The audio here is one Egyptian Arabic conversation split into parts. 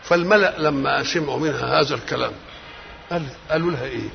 فالملأ لما سمعوا منها هذا الكلام قال قالوا لها ايه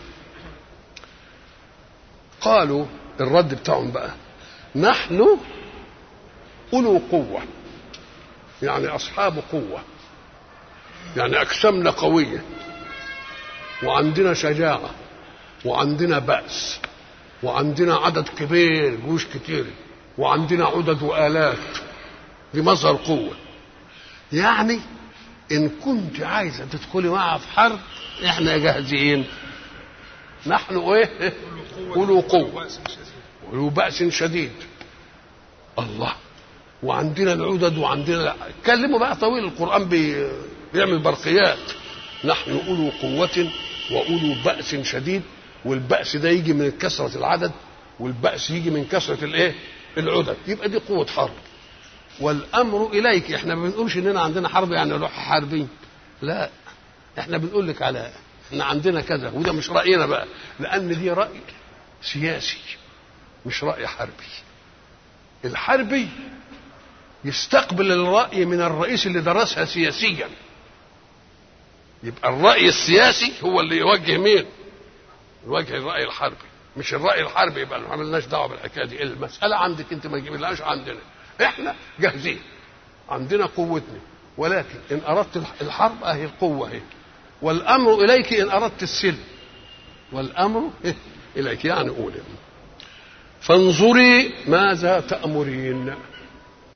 قالوا الرد بتاعهم بقى نحن أولو قوة يعني أصحاب قوة يعني أجسامنا قوية وعندنا شجاعة وعندنا بأس وعندنا عدد كبير جيوش كتير وعندنا عدد وآلات دي مظهر قوة يعني إن كنت عايزة تدخلي معها في حرب إحنا جاهزين نحن إيه أولو قوة أولو بأس شديد الله وعندنا العدد وعندنا لا. اتكلموا بقى طويل القرآن بي... بيعمل برقيات نحن أولو قوة وأولو بأس شديد والبأس ده يجي من كثرة العدد والبأس يجي من كثرة الايه؟ العدد يبقى دي قوة حرب والأمر إليك احنا ما بنقولش إننا عندنا حرب يعني نروح حاربين لا احنا بنقول لك على احنا عندنا كذا وده مش رأينا بقى لأن دي رأي سياسي مش رأي حربي الحربي يستقبل الرأي من الرئيس اللي درسها سياسيا يبقى الرأي السياسي هو اللي يوجه مين يوجه الرأي الحربي مش الرأي الحربي يبقى ما عملناش دعوة بالحكاية دي المسألة عندك انت ما تجيبلهاش عندنا احنا جاهزين عندنا قوتنا ولكن ان اردت الحرب اهي القوة اهي والامر اليك ان اردت السلم والامر اليك يعني قولي فانظري ماذا تأمرين